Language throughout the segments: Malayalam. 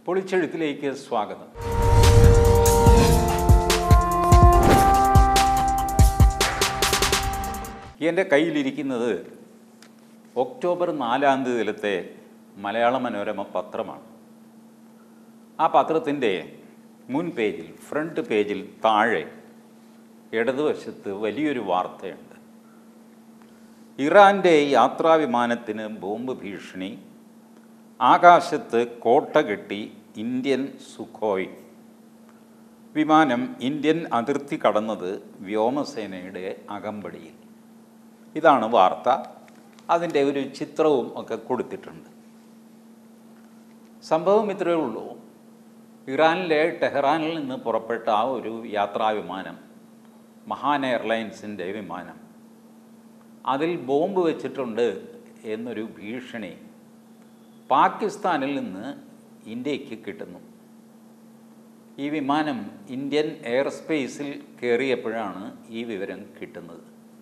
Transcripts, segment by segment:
പൊളിച്ചെഴുത്തിലേക്ക് സ്വാഗതം എൻ്റെ കയ്യിലിരിക്കുന്നത് ഒക്ടോബർ നാലാം തീയതിയിലത്തെ മലയാള മനോരമ പത്രമാണ് ആ പത്രത്തിൻ്റെ മുൻ പേജിൽ ഫ്രണ്ട് പേജിൽ താഴെ ഇടതുവശത്ത് വലിയൊരു വാർത്തയുണ്ട് ഇറാൻ്റെ യാത്രാവിമാനത്തിന് ബോംബ് ഭീഷണി ആകാശത്ത് കോട്ട കെട്ടി ഇന്ത്യൻ സുഖോയ് വിമാനം ഇന്ത്യൻ അതിർത്തി കടന്നത് വ്യോമസേനയുടെ അകമ്പടിയിൽ ഇതാണ് വാർത്ത അതിൻ്റെ ഒരു ചിത്രവും ഒക്കെ കൊടുത്തിട്ടുണ്ട് സംഭവം ഇത്രയേ ഉള്ളൂ ഇറാനിലെ ടെഹ്റാനിൽ നിന്ന് പുറപ്പെട്ട ആ ഒരു യാത്രാവിമാനം മഹാൻ എയർലൈൻസിൻ്റെ വിമാനം അതിൽ ബോംബ് വെച്ചിട്ടുണ്ട് എന്നൊരു ഭീഷണി പാകിസ്ഥാനിൽ നിന്ന് ഇന്ത്യക്ക് കിട്ടുന്നു ഈ വിമാനം ഇന്ത്യൻ എയർ സ്പേസിൽ കയറിയപ്പോഴാണ് ഈ വിവരം കിട്ടുന്നത്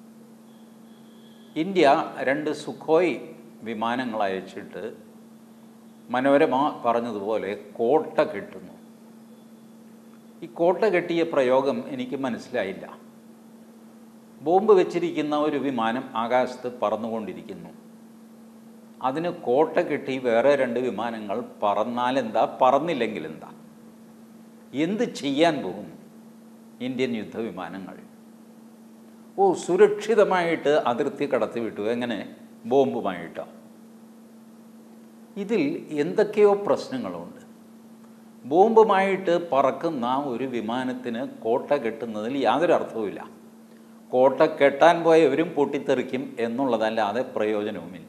ഇന്ത്യ രണ്ട് സുഖോയ് വിമാനങ്ങൾ അയച്ചിട്ട് മനോരമ പറഞ്ഞതുപോലെ കോട്ട കെട്ടുന്നു ഈ കോട്ട കെട്ടിയ പ്രയോഗം എനിക്ക് മനസ്സിലായില്ല ബോംബ് വെച്ചിരിക്കുന്ന ഒരു വിമാനം ആകാശത്ത് പറന്നുകൊണ്ടിരിക്കുന്നു അതിന് കോട്ട കെട്ടി വേറെ രണ്ട് വിമാനങ്ങൾ പറന്നാലെന്താ പറന്നില്ലെങ്കിൽ എന്താ എന്ത് ചെയ്യാൻ പോകുന്നു ഇന്ത്യൻ യുദ്ധവിമാനങ്ങൾ ഓ സുരക്ഷിതമായിട്ട് അതിർത്തി കടത്തി വിട്ടു എങ്ങനെ ബോംബുമായിട്ടോ ഇതിൽ എന്തൊക്കെയോ പ്രശ്നങ്ങളുണ്ട് ബോംബുമായിട്ട് പറക്കുന്ന ഒരു വിമാനത്തിന് കോട്ട കെട്ടുന്നതിൽ യാതൊരു അർത്ഥവുമില്ല കോട്ട കെട്ടാൻ പോയവരും പൊട്ടിത്തെറിക്കും എന്നുള്ളതല്ലാതെ പ്രയോജനവുമില്ല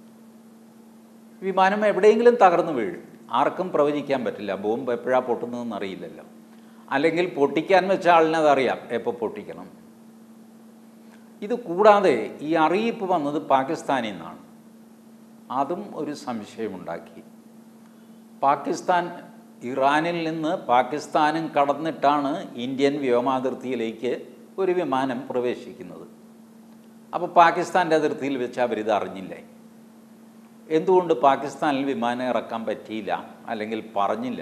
വിമാനം എവിടെയെങ്കിലും തകർന്നു വീഴും ആർക്കും പ്രവചിക്കാൻ പറ്റില്ല ബോംബ് എപ്പോഴാണ് പൊട്ടുന്നതെന്ന് അറിയില്ലല്ലോ അല്ലെങ്കിൽ പൊട്ടിക്കാൻ വെച്ച ആളിനതറിയാം എപ്പോൾ പൊട്ടിക്കണം ഇത് കൂടാതെ ഈ അറിയിപ്പ് വന്നത് പാകിസ്ഥാനിൽ നിന്നാണ് അതും ഒരു സംശയമുണ്ടാക്കി പാകിസ്ഥാൻ ഇറാനിൽ നിന്ന് പാകിസ്ഥാനും കടന്നിട്ടാണ് ഇന്ത്യൻ വ്യോമാതിർത്തിയിലേക്ക് ഒരു വിമാനം പ്രവേശിക്കുന്നത് അപ്പോൾ പാകിസ്ഥാൻ്റെ അതിർത്തിയിൽ വെച്ച് അവരിത് അറിഞ്ഞില്ലേ എന്തുകൊണ്ട് പാകിസ്ഥാനിൽ വിമാനം ഇറക്കാൻ പറ്റിയില്ല അല്ലെങ്കിൽ പറഞ്ഞില്ല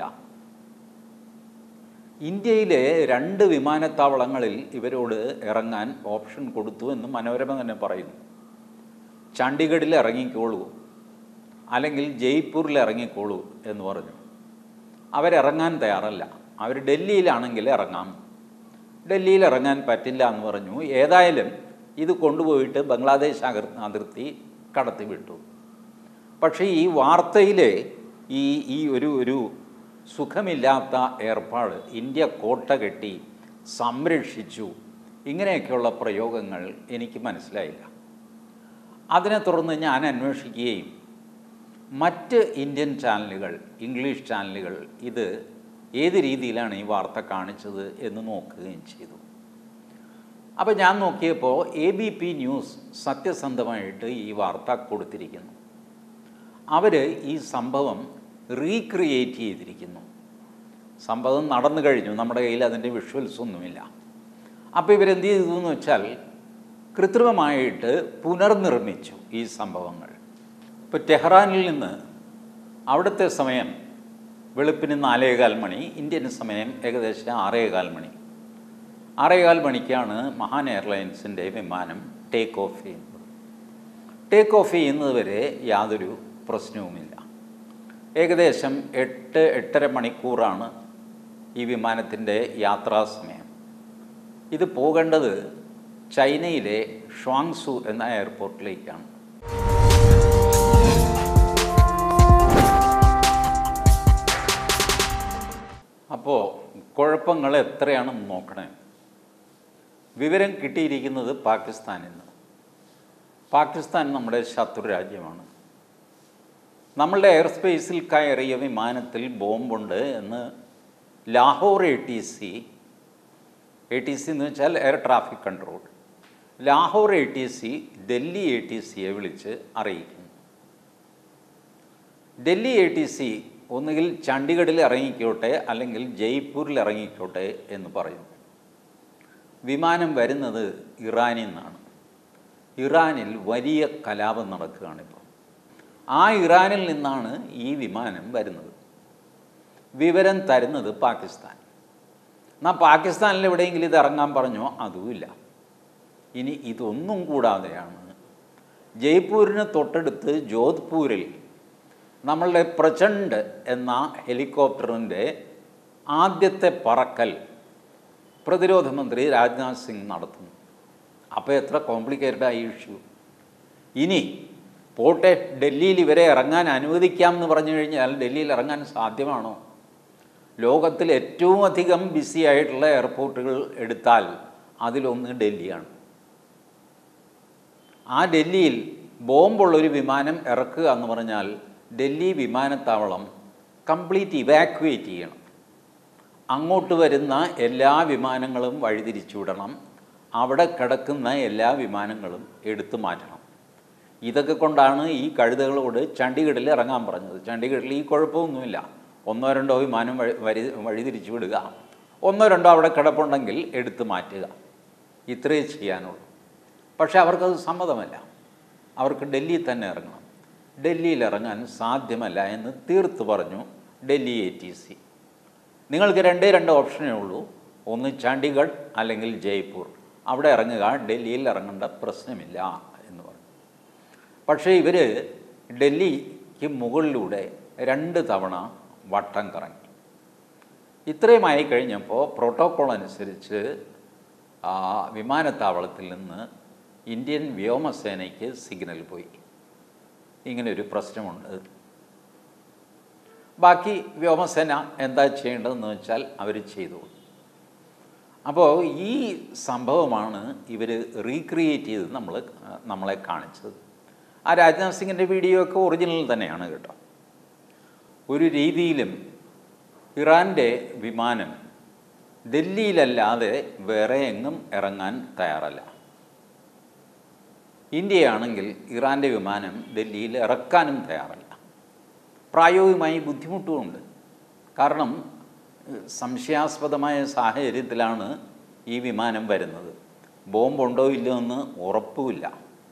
ഇന്ത്യയിലെ രണ്ട് വിമാനത്താവളങ്ങളിൽ ഇവരോട് ഇറങ്ങാൻ ഓപ്ഷൻ കൊടുത്തു എന്ന് മനോരമ തന്നെ പറയുന്നു ചണ്ഡീഗഡിൽ ഇറങ്ങിക്കോളൂ അല്ലെങ്കിൽ ജയ്പൂരിൽ ഇറങ്ങിക്കോളൂ എന്ന് പറഞ്ഞു അവരിറങ്ങാൻ തയ്യാറല്ല അവർ ഡൽഹിയിലാണെങ്കിൽ ഇറങ്ങാം ഡൽഹിയിൽ ഇറങ്ങാൻ പറ്റില്ല എന്ന് പറഞ്ഞു ഏതായാലും ഇത് കൊണ്ടുപോയിട്ട് ബംഗ്ലാദേശ് അകർ അതിർത്തി കടത്തി വിട്ടു പക്ഷേ ഈ വാർത്തയിലെ ഈ ഈ ഒരു ഒരു സുഖമില്ലാത്ത ഏർപ്പാട് ഇന്ത്യ കോട്ട കെട്ടി സംരക്ഷിച്ചു ഇങ്ങനെയൊക്കെയുള്ള പ്രയോഗങ്ങൾ എനിക്ക് മനസ്സിലായില്ല അതിനെ തുടർന്ന് ഞാൻ അന്വേഷിക്കുകയും മറ്റ് ഇന്ത്യൻ ചാനലുകൾ ഇംഗ്ലീഷ് ചാനലുകൾ ഇത് ഏത് രീതിയിലാണ് ഈ വാർത്ത കാണിച്ചത് എന്ന് നോക്കുകയും ചെയ്തു അപ്പോൾ ഞാൻ നോക്കിയപ്പോൾ എ ബി പി ന്യൂസ് സത്യസന്ധമായിട്ട് ഈ വാർത്ത കൊടുത്തിരിക്കുന്നു അവർ ഈ സംഭവം റീക്രിയേറ്റ് ചെയ്തിരിക്കുന്നു സംഭവം നടന്നു കഴിഞ്ഞു നമ്മുടെ കയ്യിൽ അതിൻ്റെ വിഷ്വൽസ് ഒന്നുമില്ല അപ്പോൾ ഇവരെന്ത് ചെയ്തു എന്ന് വെച്ചാൽ കൃത്രിമമായിട്ട് പുനർനിർമ്മിച്ചു ഈ സംഭവങ്ങൾ ഇപ്പോൾ ടെഹ്റാനിൽ നിന്ന് അവിടുത്തെ സമയം വെളുപ്പിന് നാലേകാൽ മണി ഇന്ത്യൻ സമയം ഏകദേശം ആറേകാൽ മണി ആറേകാൽ മണിക്കാണ് മഹാൻ എയർലൈൻസിൻ്റെ വിമാനം ടേക്ക് ഓഫ് ചെയ്യുന്നത് ടേക്ക് ഓഫ് ചെയ്യുന്നത് വരെ യാതൊരു പ്രശ്നവുമില്ല ഏകദേശം എട്ട് എട്ടര മണിക്കൂറാണ് ഈ വിമാനത്തിൻ്റെ യാത്രാസമയം ഇത് പോകേണ്ടത് ചൈനയിലെ ഷ്വാങ്സു എന്ന എയർപോർട്ടിലേക്കാണ് അപ്പോൾ കുഴപ്പങ്ങൾ എത്രയാണെന്ന് നോക്കണേ വിവരം കിട്ടിയിരിക്കുന്നത് പാകിസ്ഥാനിൽ നിന്ന് പാകിസ്ഥാൻ നമ്മുടെ ശത്രു രാജ്യമാണ് നമ്മളുടെ എയർ സ്പേസിൽ കയറിയ വിമാനത്തിൽ ബോംബുണ്ട് എന്ന് Lahore A T C A T C എന്ന് വെച്ചാൽ air traffic control Lahore A T C Delhi A T സിയെ വിളിച്ച് അറിയിക്കുന്നു ഡൽഹി എ ടി സി ഒന്നുകിൽ ചണ്ഡീഗഡിൽ ഇറങ്ങിക്കോട്ടെ അല്ലെങ്കിൽ ജയ്പൂരിൽ ഇറങ്ങിക്കോട്ടെ എന്ന് പറയുന്നു വിമാനം വരുന്നത് ഇറാനിൽ നിന്നാണ് ഇറാനിൽ വലിയ കലാപം നടക്കുകയാണിപ്പോൾ ആ ഇറാനിൽ നിന്നാണ് ഈ വിമാനം വരുന്നത് വിവരം തരുന്നത് പാകിസ്ഥാൻ എന്നാൽ പാകിസ്ഥാനിൽ എവിടെയെങ്കിലും ഇത് ഇറങ്ങാൻ പറഞ്ഞോ അതുമില്ല ഇനി ഇതൊന്നും കൂടാതെയാണ് ജയ്പൂരിന് തൊട്ടടുത്ത് ജോധ്പൂരിൽ നമ്മളുടെ പ്രചണ്ഡ് എന്ന ഹെലികോപ്റ്ററിൻ്റെ ആദ്യത്തെ പറക്കൽ പ്രതിരോധ മന്ത്രി രാജ്നാഥ് സിംഗ് നടത്തുന്നു അപ്പോൾ എത്ര കോംപ്ലിക്കേറ്റഡ് ആയി ഇഷ്യൂ ഇനി പോട്ടെ ഡൽഹിയിൽ ഇവരെ ഇറങ്ങാൻ അനുവദിക്കാം എന്ന് പറഞ്ഞു കഴിഞ്ഞാൽ ഡൽഹിയിൽ ഇറങ്ങാൻ സാധ്യമാണോ ലോകത്തിൽ ഏറ്റവും അധികം ബിസി ആയിട്ടുള്ള എയർപോർട്ടുകൾ എടുത്താൽ അതിലൊന്ന് ഡൽഹിയാണ് ആ ഡൽഹിയിൽ ബോംബുള്ളൊരു വിമാനം ഇറക്കുക എന്ന് പറഞ്ഞാൽ ഡൽഹി വിമാനത്താവളം കംപ്ലീറ്റ് ഇവാക്യുവേറ്റ് ചെയ്യണം അങ്ങോട്ട് വരുന്ന എല്ലാ വിമാനങ്ങളും വഴിതിരിച്ചു വിടണം അവിടെ കിടക്കുന്ന എല്ലാ വിമാനങ്ങളും എടുത്തു മാറ്റണം ഇതൊക്കെ കൊണ്ടാണ് ഈ കഴുതകളോട് ചണ്ഡീഗഡിൽ ഇറങ്ങാൻ പറഞ്ഞത് ചണ്ഡീഗഡിൽ ഈ കുഴപ്പമൊന്നുമില്ല ഒന്നോ രണ്ടോ വിമാനം വഴി വഴി വഴിതിരിച്ചു വിടുക ഒന്നോ രണ്ടോ അവിടെ കിടപ്പുണ്ടെങ്കിൽ എടുത്തു മാറ്റുക ഇത്രയേ ചെയ്യാനുള്ളൂ പക്ഷേ അവർക്കത് സമ്മതമല്ല അവർക്ക് ഡൽഹിയിൽ തന്നെ ഇറങ്ങണം ഡൽഹിയിൽ ഇറങ്ങാൻ സാധ്യമല്ല എന്ന് തീർത്ത് പറഞ്ഞു ഡൽഹി എ ടി സി നിങ്ങൾക്ക് രണ്ടേ രണ്ട് ഓപ്ഷനേ ഉള്ളൂ ഒന്ന് ചണ്ഡീഗഡ് അല്ലെങ്കിൽ ജയ്പൂർ അവിടെ ഇറങ്ങുക ഡൽഹിയിൽ ഇറങ്ങേണ്ട പ്രശ്നമില്ല എന്ന് പറഞ്ഞു പക്ഷേ ഇവർ ഡൽഹിക്ക് മുകളിലൂടെ രണ്ട് തവണ വട്ടം കറങ്ങി ഇത്രയുമായി കഴിഞ്ഞപ്പോൾ പ്രോട്ടോക്കോൾ അനുസരിച്ച് ആ വിമാനത്താവളത്തിൽ നിന്ന് ഇന്ത്യൻ വ്യോമസേനയ്ക്ക് സിഗ്നൽ പോയി ഇങ്ങനെ ഒരു പ്രശ്നമുണ്ട് ബാക്കി വ്യോമസേന എന്താ ചെയ്യേണ്ടതെന്ന് വെച്ചാൽ അവർ ചെയ്തു അപ്പോൾ ഈ സംഭവമാണ് ഇവർ റീക്രിയേറ്റ് ചെയ്ത് നമ്മൾ നമ്മളെ കാണിച്ചത് ആ രാജ്നാഥ് സിംഗിൻ്റെ വീഡിയോ ഒക്കെ ഒറിജിനൽ തന്നെയാണ് കേട്ടോ ഒരു രീതിയിലും ഇറാൻ്റെ വിമാനം ഡൽഹിയിലല്ലാതെ വേറെ എങ്ങും ഇറങ്ങാൻ തയ്യാറല്ല ഇന്ത്യയാണെങ്കിൽ ഇറാൻ്റെ വിമാനം ഡൽഹിയിൽ ഇറക്കാനും തയ്യാറല്ല പ്രായോഗികമായി ബുദ്ധിമുട്ടുമുണ്ട് കാരണം ഏഹ്, സംശയാസ്പദമായ സാഹചര്യത്തിലാണ് ഈ വിമാനം വരുന്നത് ബോംബുണ്ടോ ഇല്ലയോ എന്ന് ഉറപ്പുമില്ല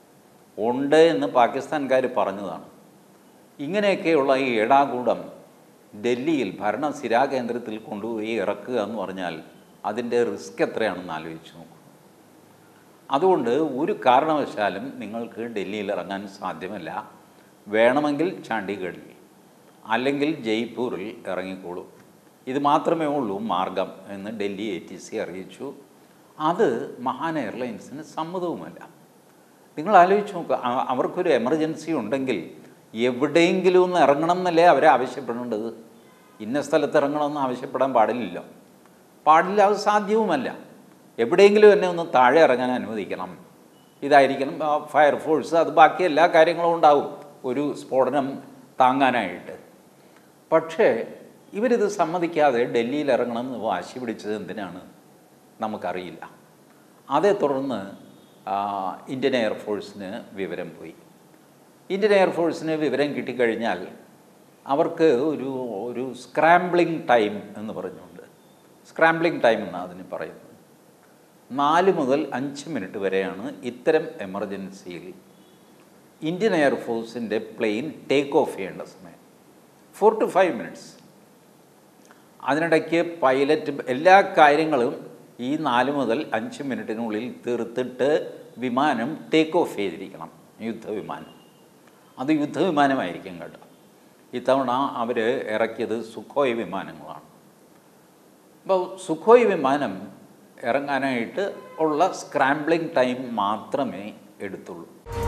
ഉണ്ട് എന്ന് പാകിസ്ഥാൻകാർ പറഞ്ഞതാണ് ഇങ്ങനെയൊക്കെയുള്ള ഈ ഏടാകൂടം ഡൽഹിയിൽ ഭരണ സ്ഥിരാകേന്ദ്രത്തിൽ കൊണ്ടുപോയി ഇറക്കുക എന്ന് പറഞ്ഞാൽ അതിൻ്റെ റിസ്ക് എത്രയാണെന്ന് ആലോചിച്ച് നോക്കൂ അതുകൊണ്ട് ഒരു കാരണവശാലും നിങ്ങൾക്ക് ഡൽഹിയിൽ ഇറങ്ങാൻ സാധ്യമല്ല വേണമെങ്കിൽ ചണ്ഡീഗഡിൽ അല്ലെങ്കിൽ ജയ്പൂരിൽ ഇറങ്ങിക്കോളൂ ഇത് മാത്രമേ ഉള്ളൂ മാർഗം എന്ന് ഡൽഹി എ ടി സി അറിയിച്ചു അത് മഹാൻ എയർലൈൻസിന് സമ്മതവുമല്ല നിങ്ങൾ ആലോചിച്ച് നോക്കുക അ- അവർക്കൊരു എമർജൻസി ഉണ്ടെങ്കിൽ എവിടെയെങ്കിലും ഒന്ന് ഇറങ്ങണം എന്നല്ലേ അവരെ ആവശ്യപ്പെടേണ്ടത് ഇന്ന സ്ഥലത്ത് ഇറങ്ങണമെന്ന് ആവശ്യപ്പെടാൻ പാടില്ലല്ലോ പാടില്ല അത് സാധ്യവുമല്ല എവിടെയെങ്കിലും എന്നെ ഒന്ന് താഴെ ഇറങ്ങാൻ അനുവദിക്കണം ഇതായിരിക്കണം ആ, ഫയർഫോഴ്സ് അത് ബാക്കി എല്ലാ കാര്യങ്ങളും ഉണ്ടാവും ഒരു സ്ഫോടനം താങ്ങാനായിട്ട് പക്ഷേ ഇവരിത് സമ്മതിക്കാതെ ഡൽഹിയിൽ ഇറങ്ങണം എന്ന് വാശി പിടിച്ചത് എന്തിനാണ് നമുക്കറിയില്ല അതേ തുടർന്ന് ആ, ഇന്ത്യൻ എയർഫോഴ്സിന് വിവരം പോയി ഇന്ത്യൻ എയർഫോഴ്സിന് വിവരം കിട്ടിക്കഴിഞ്ഞാൽ അവർക്ക് ഒരു ഒരു സ്ക്രാംബ്ലിംഗ് ടൈം എന്ന് പറഞ്ഞുകൊണ്ട് സ്ക്രാംബ്ലിംഗ് ടൈം എന്നാണ് അതിന് പറയുന്നത് നാല് മുതൽ അഞ്ച് മിനിറ്റ് വരെയാണ് ഇത്തരം എമർജൻസിയിൽ ഇന്ത്യൻ എയർഫോഴ്സിൻ്റെ പ്ലെയിൻ ടേക്ക് ഓഫ് ചെയ്യേണ്ട സമയം ഫോർ ടു ഫൈവ് മിനിറ്റ്സ് അതിനിടയ്ക്ക് പൈലറ്റ് എല്ലാ കാര്യങ്ങളും ഈ നാല് മുതൽ അഞ്ച് മിനിറ്റിനുള്ളിൽ തീർത്തിട്ട് വിമാനം ടേക്ക് ഓഫ് ചെയ്തിരിക്കണം യുദ്ധവിമാനം അത് യുദ്ധവിമാനമായിരിക്കും കേട്ടോ ഇത്തവണ അവർ ഇറക്കിയത് സുഖോയ് വിമാനങ്ങളാണ് അപ്പോൾ സുഖോയ് വിമാനം ഇറങ്ങാനായിട്ട് ഉള്ള സ്ക്രാംബ്ലിംഗ് ടൈം മാത്രമേ എടുത്തുള്ളൂ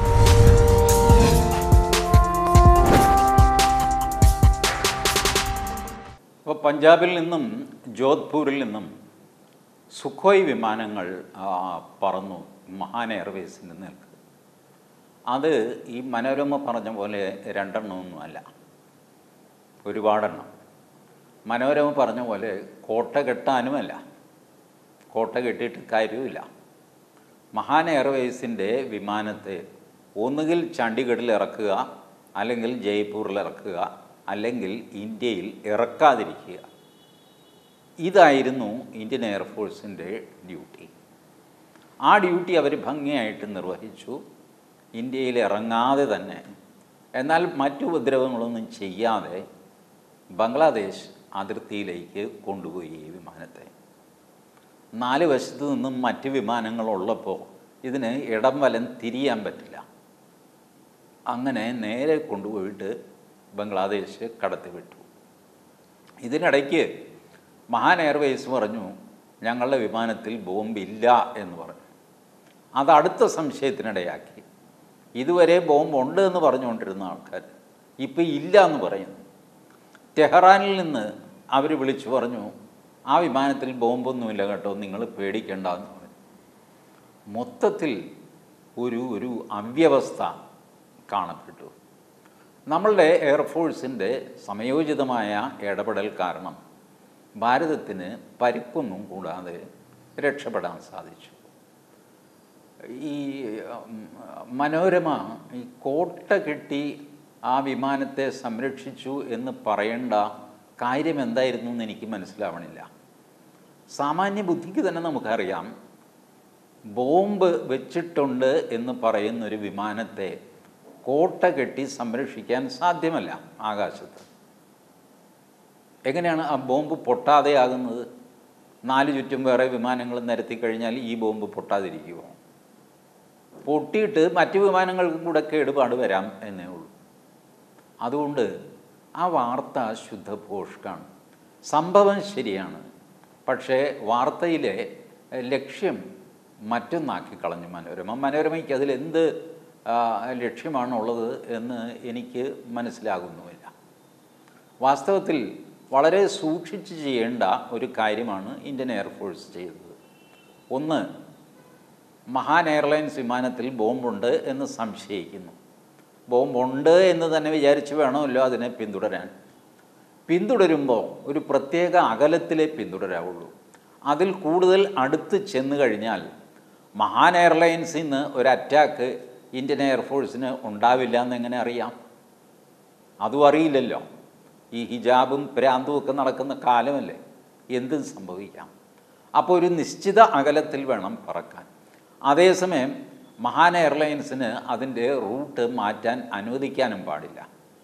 അപ്പോൾ പഞ്ചാബിൽ നിന്നും ജോധ്പൂരിൽ നിന്നും സുഖോയ് വിമാനങ്ങൾ ആ, പറന്നു മഹാൻ എയർവേസിൻ്റെ നിൽക്ക് അത് ഈ മനോരമ പറഞ്ഞ പോലെ രണ്ടെണ്ണമൊന്നുമല്ല ഒരുപാടെണ്ണം മനോരമ പറഞ്ഞ പോലെ കോട്ട കെട്ടാനുമല്ല കോട്ട കെട്ടിയിട്ട് കാര്യവുമില്ല മഹാൻ എയർവേസിൻ്റെ വിമാനത്തെ ഒന്നുകിൽ ചണ്ഡീഗഡിൽ ഇറക്കുക അല്ലെങ്കിൽ ജയ്പൂരിൽ ഇറക്കുക അല്ലെങ്കിൽ ഇന്ത്യയിൽ ഇറക്കാതിരിക്കുക ഇതായിരുന്നു ഇന്ത്യൻ എയർഫോഴ്സിൻ്റെ ഡ്യൂട്ടി ആ ഡ്യൂട്ടി അവർ ഭംഗിയായിട്ട് നിർവഹിച്ചു ഇന്ത്യയിൽ ഇറങ്ങാതെ തന്നെ എന്നാൽ മറ്റു ഉപദ്രവങ്ങളൊന്നും ചെയ്യാതെ ബംഗ്ലാദേശ് അതിർത്തിയിലേക്ക് കൊണ്ടുപോയി ഈ വിമാനത്തെ നാല് വശത്ത് നിന്നും മറ്റ് വിമാനങ്ങളുള്ളപ്പോൾ ഇതിന് ഇടം വലം തിരിയാൻ പറ്റില്ല അങ്ങനെ നേരെ കൊണ്ടുപോയിട്ട് ബംഗ്ലാദേശ് കടത്തിവിട്ടു ഇതിനിടയ്ക്ക് മഹാൻ എയർവേസ് പറഞ്ഞു ഞങ്ങളുടെ വിമാനത്തിൽ ബോംബില്ല എന്ന് പറഞ്ഞു അത് അടുത്ത സംശയത്തിനിടയാക്കി ഇതുവരെ ബോംബ് ഉണ്ട് എന്ന് പറഞ്ഞുകൊണ്ടിരുന്ന ആൾക്കാർ ഇപ്പം ഇല്ല എന്ന് പറയുന്നു ടെഹ്റാനിൽ നിന്ന് അവർ വിളിച്ചു പറഞ്ഞു ആ വിമാനത്തിൽ ബോംബൊന്നുമില്ല കേട്ടോ നിങ്ങൾ പേടിക്കേണ്ട എന്ന് പറഞ്ഞു മൊത്തത്തിൽ ഒരു ഒരു അവ്യവസ്ഥ കാണപ്പെട്ടു നമ്മളുടെ എയർഫോഴ്സിൻ്റെ സമയോചിതമായ ഇടപെടൽ കാരണം ഭാരതത്തിന് പരിക്കൊന്നും കൂടാതെ രക്ഷപ്പെടാൻ സാധിച്ചു ഈ ഉം, മനോരമ ഈ കോട്ട കെട്ടി ആ വിമാനത്തെ സംരക്ഷിച്ചു എന്ന് പറയേണ്ട കാര്യം എന്തായിരുന്നു എന്ന് എനിക്ക് മനസ്സിലാവണില്ല സാമാന്യ ബുദ്ധിക്ക് തന്നെ നമുക്കറിയാം ബോംബ് വെച്ചിട്ടുണ്ട് എന്ന് പറയുന്നൊരു വിമാനത്തെ കോട്ട കെട്ടി സംരക്ഷിക്കാൻ സാധ്യമല്ല ആകാശത്ത് എങ്ങനെയാണ് ആ ബോംബ് പൊട്ടാതെയാകുന്നത് നാല് ചുറ്റും വേറെ വിമാനങ്ങൾ നിരത്തി കഴിഞ്ഞാൽ ഈ ബോംബ് പൊട്ടാതിരിക്കുമോ പൊട്ടിയിട്ട് മറ്റ് വിമാനങ്ങൾക്കും കൂടെ കേടുപാട് വരാം എന്നേ ഉള്ളൂ അതുകൊണ്ട് ആ വാർത്ത ശുദ്ധ പോഷ്കാണ് സംഭവം ശരിയാണ് പക്ഷേ വാർത്തയിലെ ലക്ഷ്യം മറ്റൊന്നാക്കി കളഞ്ഞു മനോരമ മനോരമയ്ക്ക് അതിലെന്ത് ആ, ലക്ഷ്യമാണുള്ളത് എന്ന് എനിക്ക് മനസ്സിലാകുന്നുമില്ല വാസ്തവത്തിൽ വളരെ സൂക്ഷിച്ച് ചെയ്യേണ്ട ഒരു കാര്യമാണ് ഇന്ത്യൻ എയർഫോഴ്സ് ചെയ്തത് ഒന്ന് മഹാൻ എയർലൈൻസ് വിമാനത്തിൽ ബോംബുണ്ട് എന്ന് സംശയിക്കുന്നു ബോംബുണ്ട് എന്ന് തന്നെ വിചാരിച്ച് വേണമല്ലോ അതിനെ പിന്തുടരാൻ പിന്തുടരുമ്പോൾ ഒരു പ്രത്യേക അകലത്തിലേ പിന്തുടരാവുള്ളൂ അതിൽ കൂടുതൽ അടുത്ത് ചെന്ന് കഴിഞ്ഞാൽ മഹാൻ എയർലൈൻസിൽ നിന്ന് ഒരു അറ്റാക്ക് ഇന്ത്യൻ എയർഫോഴ്സിന് ഉണ്ടാവില്ല എന്നെങ്ങനെ അറിയാം അതും അറിയില്ലല്ലോ ഈ ഹിജാബും പ്രാന്തും ഒക്കെ നടക്കുന്ന കാലമല്ലേ എന്തും സംഭവിക്കാം അപ്പോൾ ഒരു നിശ്ചിത അകലത്തിൽ വേണം പറക്കാൻ അതേസമയം മഹാൻ എയർലൈൻസിന് അതിൻ്റെ റൂട്ട് മാറ്റാൻ അനുവദിക്കാനും പാടില്ല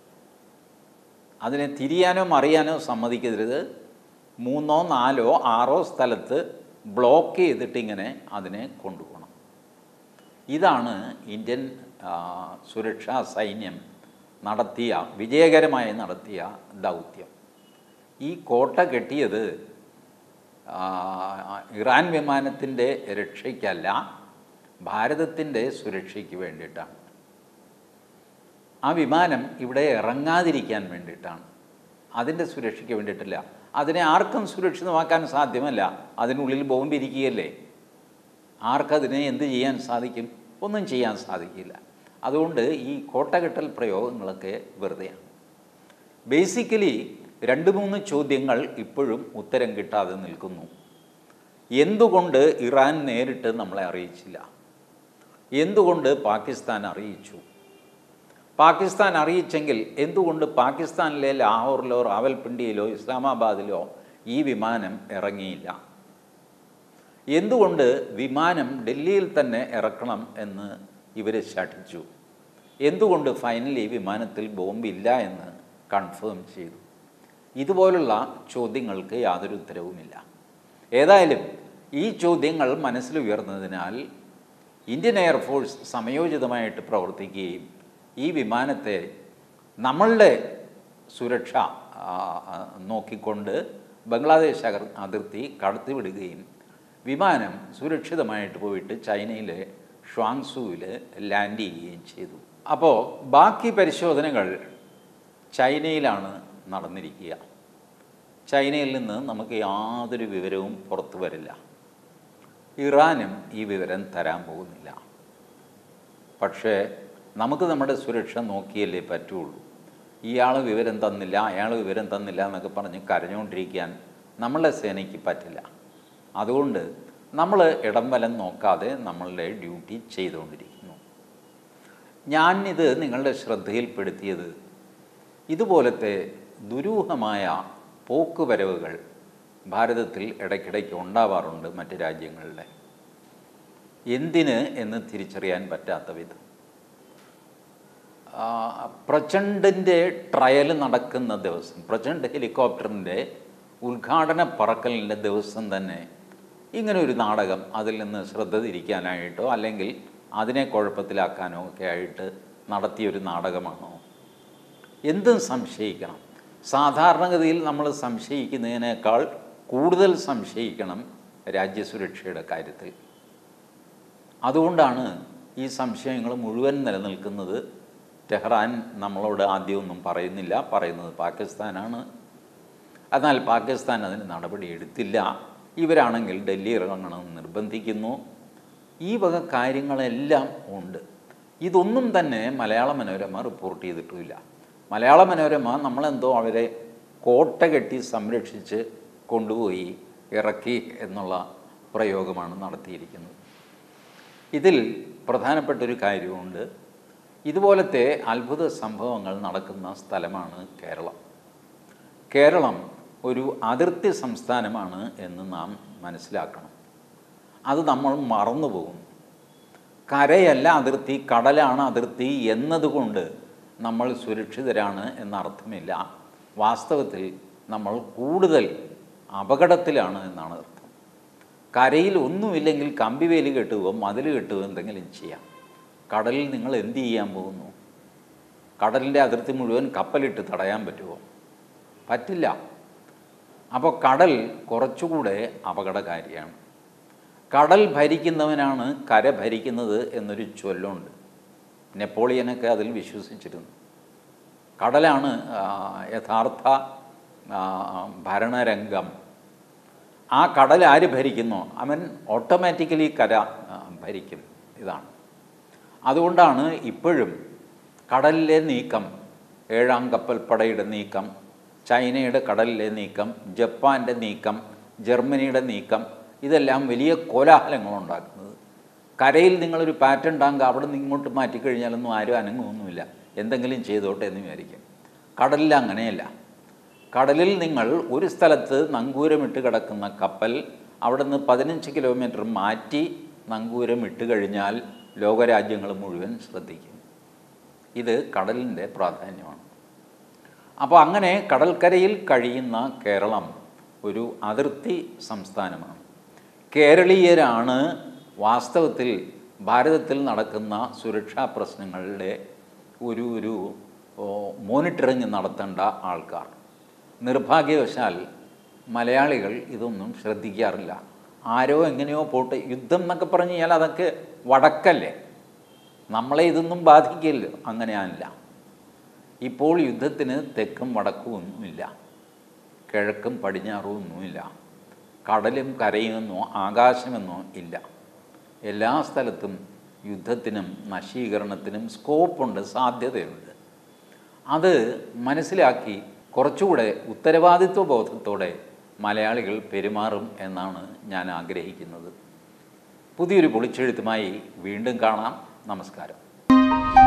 അതിനെ തിരിയാനോ മറിയാനോ സമ്മതിക്കരുത് മൂന്നോ നാലോ ആറോ സ്ഥലത്ത് ബ്ലോക്ക് ചെയ്തിട്ട് ഇങ്ങനെ അതിനെ കൊണ്ടുപോകണം ഇതാണ് ഇന്ത്യൻ ആ, സുരക്ഷാ സൈന്യം നടത്തിയ വിജയകരമായി നടത്തിയ ദൗത്യം ഈ കോട്ട കെട്ടിയത് ആ, ഇറാൻ വിമാനത്തിൻ്റെ രക്ഷയ്ക്കല്ല ഭാരതത്തിൻ്റെ സുരക്ഷയ്ക്ക് വേണ്ടിയിട്ടാണ് ആ വിമാനം ഇവിടെ ഇറങ്ങാതിരിക്കാൻ വേണ്ടിയിട്ടാണ് അതിൻ്റെ സുരക്ഷയ്ക്ക് വേണ്ടിയിട്ടില്ല അതിനെ ആർക്കും സുരക്ഷിതമാക്കാൻ സാധ്യമല്ല അതിനുള്ളിൽ ബോംബ് ഇരിക്കുകയല്ലേ ആർക്കതിനെ എന്ത് ചെയ്യാൻ സാധിക്കും ഒന്നും ചെയ്യാൻ സാധിക്കില്ല അതുകൊണ്ട് ഈ കോട്ടകെട്ടൽ പ്രയോഗങ്ങളൊക്കെ വെറുതെയാണ് ബേസിക്കലി രണ്ട് മൂന്ന് ചോദ്യങ്ങൾ ഇപ്പോഴും ഉത്തരം കിട്ടാതെ നിൽക്കുന്നു എന്തുകൊണ്ട് ഇറാൻ നേരിട്ട് നമ്മളെ അറിയിച്ചില്ല എന്തുകൊണ്ട് പാകിസ്ഥാൻ അറിയിച്ചു പാകിസ്ഥാൻ അറിയിച്ചെങ്കിൽ എന്തുകൊണ്ട് പാകിസ്ഥാനിലെ ലാഹോറിലോ റാവൽപിണ്ടിയിലോ ഇസ്ലാമാബാദിലോ ഈ വിമാനം ഇറങ്ങിയില്ല എന്തുകൊണ്ട് വിമാനം ഡൽഹിയിൽ തന്നെ ഇറക്കണം എന്ന് ഇവർ ശഠിച്ചു എന്തുകൊണ്ട് ഫൈനലി വിമാനത്തിൽ ബോംബില്ല എന്ന് കൺഫേം ചെയ്തു ഇതുപോലുള്ള ചോദ്യങ്ങൾക്ക് യാതൊരു ഉത്തരവുമില്ല ഏതായാലും ഈ ചോദ്യങ്ങൾ മനസ്സിൽ ഉയർന്നതിനാൽ ഇന്ത്യൻ എയർഫോഴ്സ് സമയോചിതമായിട്ട് പ്രവർത്തിക്കുകയും ഈ വിമാനത്തെ നമ്മളുടെ സുരക്ഷ ആ, ആ, നോക്കിക്കൊണ്ട് ബംഗ്ലാദേശ് അകർ അതിർത്തി കടത്തിവിടുകയും വിമാനം സുരക്ഷിതമായിട്ട് പോയിട്ട് ചൈനയിലെ ഷ്വാങ്സുവിൽ ലാൻഡ് ചെയ്യുകയും ചെയ്തു അപ്പോൾ ബാക്കി പരിശോധനകൾ ചൈനയിലാണ് നടന്നിരിക്കുക ചൈനയിൽ നിന്ന് നമുക്ക് യാതൊരു വിവരവും പുറത്തു വരില്ല ഇറാനും ഈ വിവരം തരാൻ പോകുന്നില്ല പക്ഷേ നമുക്ക് നമ്മുടെ സുരക്ഷ നോക്കിയല്ലേ പറ്റുള്ളൂ ഇയാൾ വിവരം തന്നില്ല അയാൾ വിവരം തന്നില്ല എന്നൊക്കെ പറഞ്ഞ് കരഞ്ഞുകൊണ്ടിരിക്കാൻ നമ്മളുടെ സേനയ്ക്ക് പറ്റില്ല അതുകൊണ്ട് നമ്മൾ ഇടം വലം നോക്കാതെ നമ്മളുടെ ഡ്യൂട്ടി ചെയ്തുകൊണ്ടിരിക്കുന്നു ഞാൻ ഇത് നിങ്ങളുടെ ശ്രദ്ധയിൽപ്പെടുത്തിയത് ഇതുപോലത്തെ ദുരൂഹമായ പോക്കുവരവുകൾ ഭാരതത്തിൽ ഇടയ്ക്കിടയ്ക്ക് ഉണ്ടാവാറുണ്ട് മറ്റ് രാജ്യങ്ങളിലെ എന്തിന് എന്ന് തിരിച്ചറിയാൻ പറ്റാത്ത വിധം ആ, പ്രചണ്ഡിൻ്റെ ട്രയൽ നടക്കുന്ന ദിവസം പ്രചണ്ഡ് ഹെലികോപ്റ്ററിൻ്റെ ഉദ്ഘാടന പറക്കലിൻ്റെ ദിവസം തന്നെ ഇങ്ങനെ ഒരു നാടകം അതിൽ നിന്ന് ശ്രദ്ധ തിരിക്കാനായിട്ടോ അല്ലെങ്കിൽ അതിനെ കുഴപ്പത്തിലാക്കാനോ ഒക്കെ ആയിട്ട് നടത്തിയൊരു നാടകമാണോ എന്തും സംശയിക്കണം സാധാരണഗതിയിൽ നമ്മൾ സംശയിക്കുന്നതിനേക്കാൾ കൂടുതൽ സംശയിക്കണം രാജ്യസുരക്ഷയുടെ കാര്യത്തിൽ അതുകൊണ്ടാണ് ഈ സംശയങ്ങൾ മുഴുവൻ നിലനിൽക്കുന്നത് ടെഹ്റാൻ നമ്മളോട് ആദ്യമൊന്നും പറയുന്നില്ല പറയുന്നത് പാകിസ്ഥാനാണ് എന്നാൽ പാകിസ്ഥാൻ അതിന് നടപടി എടുത്തില്ല ഇവരാണെങ്കിൽ ഡൽഹി ഇറങ്ങണമെന്ന് നിർബന്ധിക്കുന്നു ഈ വക കാര്യങ്ങളെല്ലാം ഉണ്ട് ഇതൊന്നും തന്നെ മലയാള മനോരമ റിപ്പോർട്ട് ചെയ്തിട്ടുമില്ല മലയാള മനോരമ നമ്മളെന്തോ അവരെ കോട്ട കെട്ടി സംരക്ഷിച്ച് കൊണ്ടുപോയി ഇറക്കി എന്നുള്ള പ്രയോഗമാണ് നടത്തിയിരിക്കുന്നത് ഇതിൽ പ്രധാനപ്പെട്ടൊരു കാര്യമുണ്ട് ഇതുപോലത്തെ അത്ഭുത സംഭവങ്ങൾ നടക്കുന്ന സ്ഥലമാണ് കേരളം കേരളം ഒരു അതിർത്തി സംസ്ഥാനമാണ് എന്ന് നാം മനസ്സിലാക്കണം അത് നമ്മൾ മറന്നുപോകും കരയല്ല അതിർത്തി കടലാണ് അതിർത്തി എന്നതുകൊണ്ട് നമ്മൾ സുരക്ഷിതരാണ് എന്നർത്ഥമില്ല വാസ്തവത്തിൽ നമ്മൾ കൂടുതൽ അപകടത്തിലാണ് എന്നാണ് അർത്ഥം കരയിൽ ഒന്നുമില്ലെങ്കിൽ കമ്പിവേലി കെട്ടുകയോ മതിൽ കെട്ടുകയോ എന്തെങ്കിലും ചെയ്യാം കടലിൽ നിങ്ങൾ എന്ത് ചെയ്യാൻ പോകുന്നു കടലിൻ്റെ അതിർത്തി മുഴുവൻ കപ്പലിട്ട് തടയാൻ പറ്റുമോ പറ്റില്ല അപ്പോൾ കടൽ കുറച്ചുകൂടെ അപകടകാരിയാണ് കടൽ ഭരിക്കുന്നവനാണ് കര ഭരിക്കുന്നത് എന്നൊരു ചൊല്ലുണ്ട് നെപ്പോളിയനൊക്കെ അതിൽ വിശ്വസിച്ചിരുന്നു കടലാണ് ആ, യഥാർത്ഥ ആ, ഭരണരംഗം ആ കടൽ ആര് ഭരിക്കുന്നോ അവൻ ഓട്ടോമാറ്റിക്കലി കര ആ, ഭരിക്കും ഇതാണ് അതുകൊണ്ടാണ് ഇപ്പോഴും കടലിലെ നീക്കം ഏഴാം കപ്പൽപ്പടയുടെ നീക്കം ചൈനയുടെ കടലിലെ നീക്കം ജപ്പാൻ്റെ നീക്കം ജർമ്മനിയുടെ നീക്കം ഇതെല്ലാം വലിയ കോലാഹലങ്ങളുണ്ടാക്കുന്നത് കരയിൽ നിങ്ങളൊരു പാറ്റേൺ ടാങ്ക് അവിടെ നിന്ന് ഇങ്ങോട്ട് മാറ്റിക്കഴിഞ്ഞാലൊന്നും ആരും അനങ്ങുമൊന്നുമില്ല എന്തെങ്കിലും ചെയ്തോട്ടെ എന്ന് വിചാരിക്കും കടലിൽ അങ്ങനെയല്ല കടലിൽ നിങ്ങൾ ഒരു സ്ഥലത്ത് നങ്കൂരമിട്ട് കിടക്കുന്ന കപ്പൽ അവിടെ നിന്ന് പതിനഞ്ച് കിലോമീറ്റർ മാറ്റി നങ്കൂരം ഇട്ട് കഴിഞ്ഞാൽ ലോകരാജ്യങ്ങൾ മുഴുവൻ ശ്രദ്ധിക്കും ഇത് കടലിൻ്റെ പ്രാധാന്യമാണ് അപ്പോൾ അങ്ങനെ കടൽക്കരയിൽ കഴിയുന്ന കേരളം ഒരു അതിർത്തി സംസ്ഥാനമാണ് കേരളീയരാണ് വാസ്തവത്തിൽ ഭാരതത്തിൽ നടക്കുന്ന സുരക്ഷാ പ്രശ്നങ്ങളുടെ ഒരു ഒരു മോണിറ്ററിങ് നടത്തേണ്ട ആൾക്കാർ നിർഭാഗ്യവശാൽ മലയാളികൾ ഇതൊന്നും ശ്രദ്ധിക്കാറില്ല ആരോ എങ്ങനെയോ പോട്ടെ യുദ്ധം എന്നൊക്കെ പറഞ്ഞു കഴിഞ്ഞാൽ അതൊക്കെ വടക്കല്ലേ നമ്മളെ ഇതൊന്നും ബാധിക്കില്ല അങ്ങനെയല്ല ഇപ്പോൾ യുദ്ധത്തിന് തെക്കും വടക്കും ഒന്നുമില്ല കിഴക്കും പടിഞ്ഞാറും ഒന്നുമില്ല കടലും കരയുമെന്നോ ആകാശമെന്നോ ഇല്ല എല്ലാ സ്ഥലത്തും യുദ്ധത്തിനും നശീകരണത്തിനും സ്കോപ്പുണ്ട് സാധ്യതയുണ്ട് അത് മനസ്സിലാക്കി കുറച്ചുകൂടെ ഉത്തരവാദിത്വ ബോധത്തോടെ മലയാളികൾ പെരുമാറും എന്നാണ് ഞാൻ ആഗ്രഹിക്കുന്നത് പുതിയൊരു പൊളിച്ചെഴുത്തുമായി വീണ്ടും കാണാം നമസ്കാരം